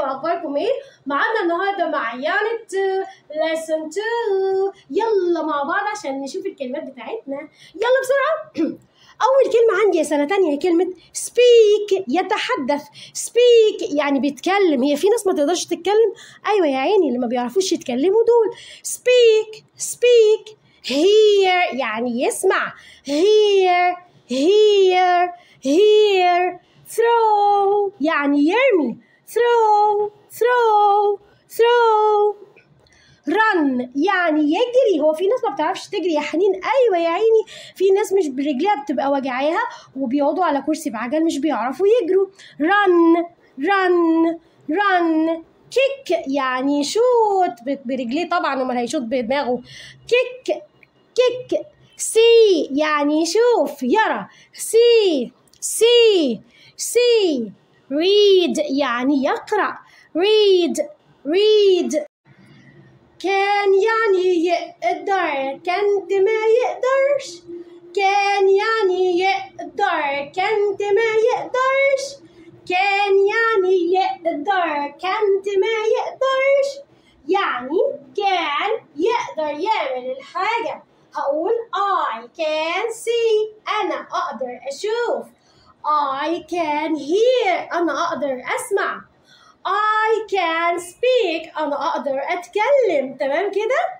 واخباركم ايه معانا النهارده مع يانت lesson 2 يلا مع بعض عشان نشوف الكلمات بتاعتنا يلا بسرعه اول كلمه عندي يا سنه تانية هي كلمه speak يتحدث speak يعني بيتكلم هي في ناس ما تقدرش تتكلم ايوه يا عيني اللي ما بيعرفوش يتكلموا دول speak speak hear يعني يسمع hear hear hear throw يعني يرمي throw throw throw run يعني يجري هو في ناس ما بتعرفش تجري يا حنين ايوه يا عيني في ناس مش برجليها بتبقى وجعاها وبيقعدوا على كرسي بعجل مش بيعرفوا يجروا run run run kick يعني شوت برجليه طبعا امال هيشوط بدماغه kick kick see يعني يشوف يرى see see see read يعني يقرأ read read كان يعني يقدر كنت ما يقدرش كان يعني يقدر كنت ما يقدرش كان يعني يقدر كنت ما يقدرش يعني كان يقدر يعمل الحاجة هقول I can see أنا أقدر أشوف I can hear أنا أقدر أسمع I can speak أنا أقدر أتكلم تمام كده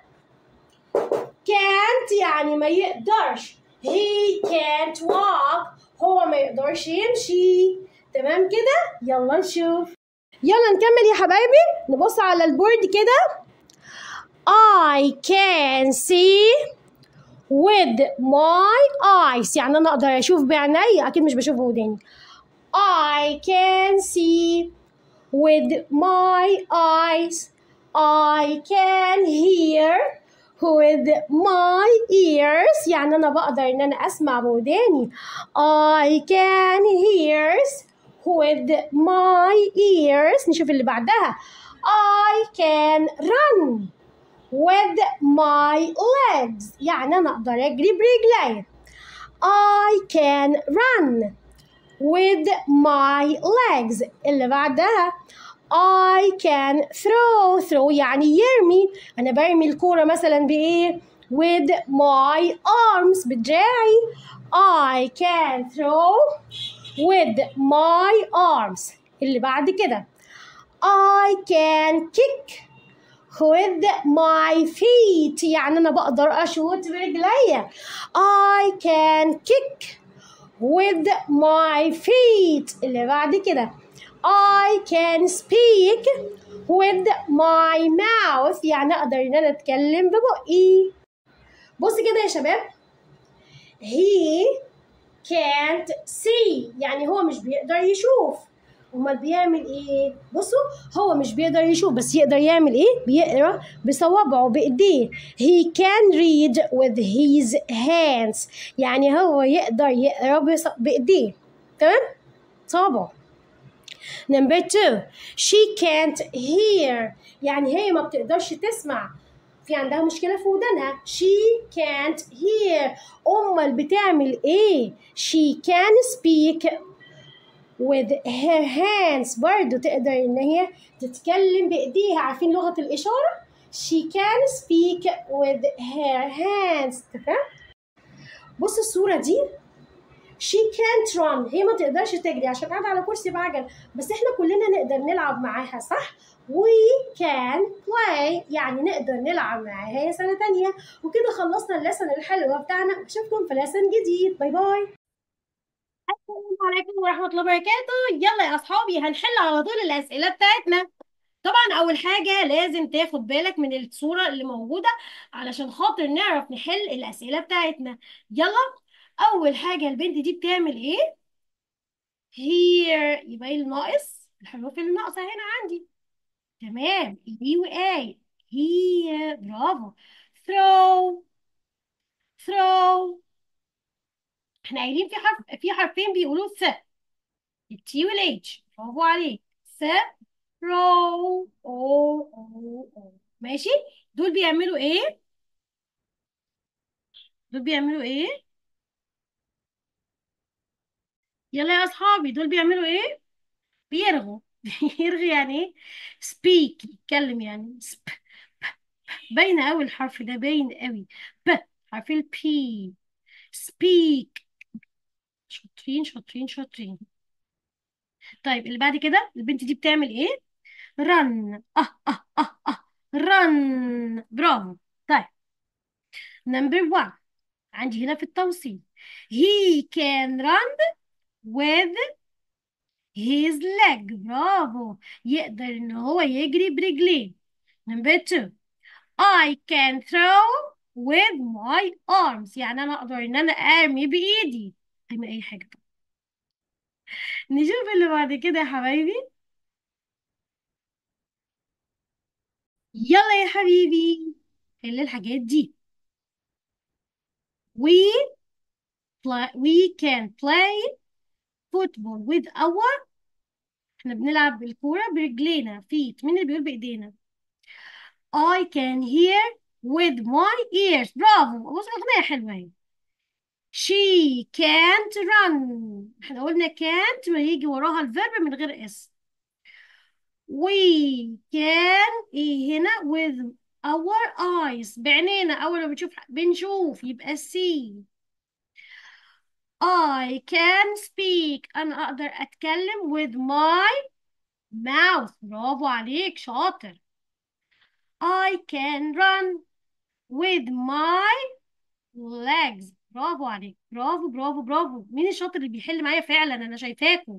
can't يعني ما يقدرش he can't walk هو ما يقدرش يمشي تمام كده يلا نشوف يلا نكمل يا حبايبي نبص على البورد كده I can see with my eyes يعني أنا أقدر أشوف بعيني أكيد مش بشوف بوداني I can see with my eyes I can hear with my ears يعني أنا بقدر إن أنا أسمع بوداني I can hear with my ears نشوف اللي بعدها I can run with my legs يعني أنا أقدر أجري برجلي I can run with my legs اللي بعدها I can throw throw يعني يرمي أنا برمي الكورة مثلا بإيه with my arms بدراعي I can throw with my arms اللي بعد كده I can kick with my feet يعني أنا بقدر أشوت برجلي I can kick with my feet اللي بعد كده I can speak with my mouth يعني أقدر إن أنا أتكلم ببقي بص كده يا شباب he can't see يعني هو مش بيقدر يشوف امال بيعمل ايه بصوا هو مش بيقدر يشوف بس يقدر يعمل ايه بيقرا بصوابعه بايديه he can read with his hands يعني هو يقدر يقرا بص- بايديه تمام صوابعه نمبر 2 she can't hear يعني هي ما بتقدرش تسمع في عندها مشكلة في ودانها she can't hear أمال بتعمل إيه she can speak with her hands برضو تقدر إن هي تتكلم بإيديها عارفين لغة الإشارة she can speak with her hands تمام بص الصورة دي she can't run هي ما تقدرش تجري عشان قاعدة على كرسي بعجل بس احنا كلنا نقدر نلعب معاها صح we can play يعني نقدر نلعب معاها يا سنة تانية وكده خلصنا اللسن الحلوة بتاعنا اشوفكم في لسن جديد باي باي السلام عليكم ورحمة الله وبركاته يلا يا أصحابي هنحل على طول الأسئلة بتاعتنا طبعا أول حاجة لازم تاخد بالك من الصورة اللي موجودة علشان خاطر نعرف نحل الأسئلة بتاعتنا يلا أول حاجة البنت دي بتعمل إيه؟ here يبقى إيه الناقص الحروف اللي ناقصة هنا عندي تمام اي واي هي برافو throw throw احنا قايلين في حرف في حرفين بيقولوا ث التي والاتش برافو عليك ث رو او او او ماشي دول بيعملوا ايه دول بيعملوا ايه يلا يا اصحابي دول بيعملوا ايه بيرغوا يرغي يعني ايه speak يتكلم يعني sp باينة قوي الحرف ده باين قوي ب حرف ال P speak شاطرين شاطرين شاطرين طيب اللي بعد كده البنت دي بتعمل ايه run اه اه اه اه run برافو طيب نمبر 1 عندي هنا في التوصيل he can run with his leg برافو يقدر ان هو يجري برجليه نمبر 2 I can throw with my arms يعني انا اقدر ان انا ارمي بايدي ارمي اي حاجه نشوف اللي بعد كده يا حبايبي يلا يا حبيبي حل الحاجات دي we play we can play football with our احنا بنلعب بالكورة برجلينا feet مين اللي بيقول بإيدينا I can hear with my ears برافو بص أغنية حلوة اهي she can't run احنا قلنا can't ما يجي وراها الفيرب من غير اس we can ايه هنا with our eyes بعينينا أول ما بنشوف بنشوف يبقى see I can speak أنا أقدر أتكلم with my mouth برافو عليك شاطر I can run with my legs برافو عليك برافو برافو برافو مين الشاطر اللي بيحل معايا فعلا أنا شايفاكم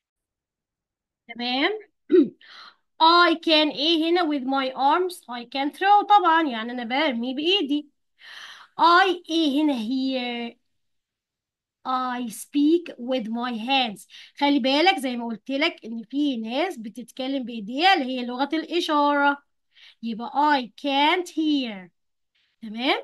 تمام I can ايه هنا with my arms I can throw طبعا يعني أنا برمي بإيدي I ايه هنا here I speak with my hands خلي بالك زي ما قلت لك ان في ناس بتتكلم بايديها اللي هي لغة الإشارة يبقى I can't hear تمام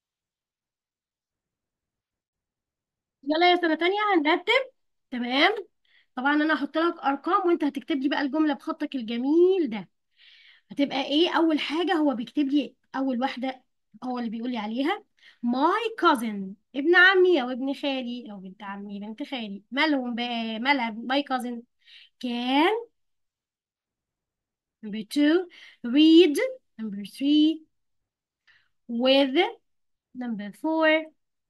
يلا يا سنة تانية هنرتب تمام طبعا انا هحط لك ارقام وانت هتكتب لي بقى الجملة بخطك الجميل ده هتبقى ايه اول حاجة هو بيكتب لي اول واحدة هو اللي بيقول لي عليها my cousin ابن عمي او ابن خالي او بنت عمي بنت خالي مالهم بقى مالها my cousin can number two read number three with number four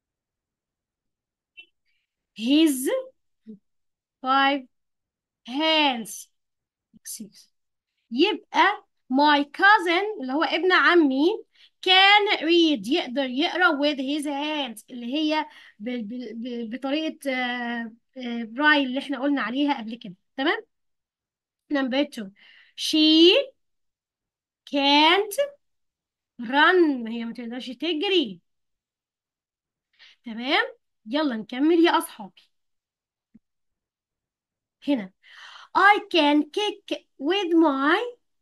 his five hands six يبقى my cousin اللي هو ابن عمي can read يقدر يقرا with his hands اللي هي ب ب ب بطريقة برايل اللي احنا قلنا عليها قبل كده تمام number two she can't run هي ما تقدرش تجري تمام يلا نكمل يا أصحابي هنا I can kick with my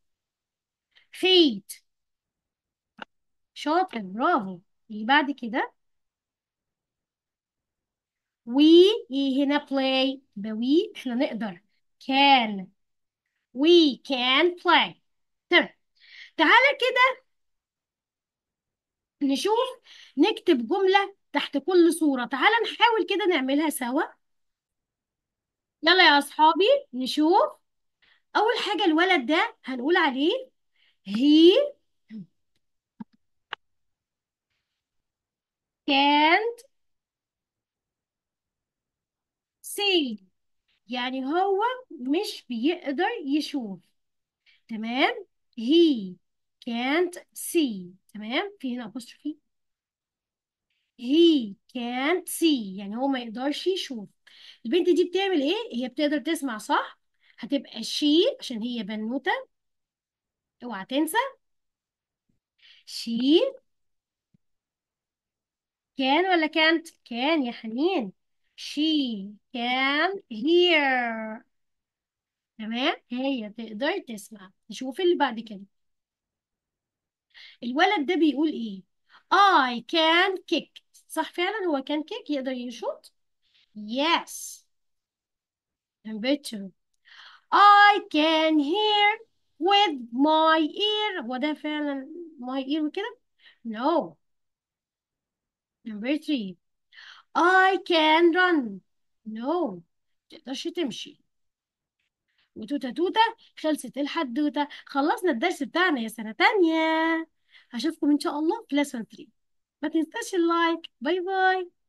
feet شاطر برافو اللي بعد كده we ايه هنا play يبقى we احنا نقدر can we can play تمام تعالى كده نشوف نكتب جملة تحت كل صورة تعالى نحاول كده نعملها سوا يلا يا أصحابي نشوف أول حاجة الولد ده هنقول عليه he can't see يعني هو مش بيقدر يشوف تمام he can't see تمام في هنا apostrophe he can't see يعني هو ما يقدرش يشوف البنت دي بتعمل ايه هي بتقدر تسمع صح هتبقى she عشان هي بنوتة اوعى تنسى she can ولا can't can يا حنين she can hear تمام هي تقدر تسمع نشوف اللي بعد كده الولد ده بيقول ايه I can kick صح فعلا هو كان kick يقدر يشوط yes number two I can hear with my ear هو ده فعلا my ear وكده no number three I can run no تقدرش تمشي وتوتة توتة خلصت الحدوتة خلصنا الدرس بتاعنا يا سنة تانية هشوفكم إن شاء الله في lesson 3 ما تنساش اللايك باي باي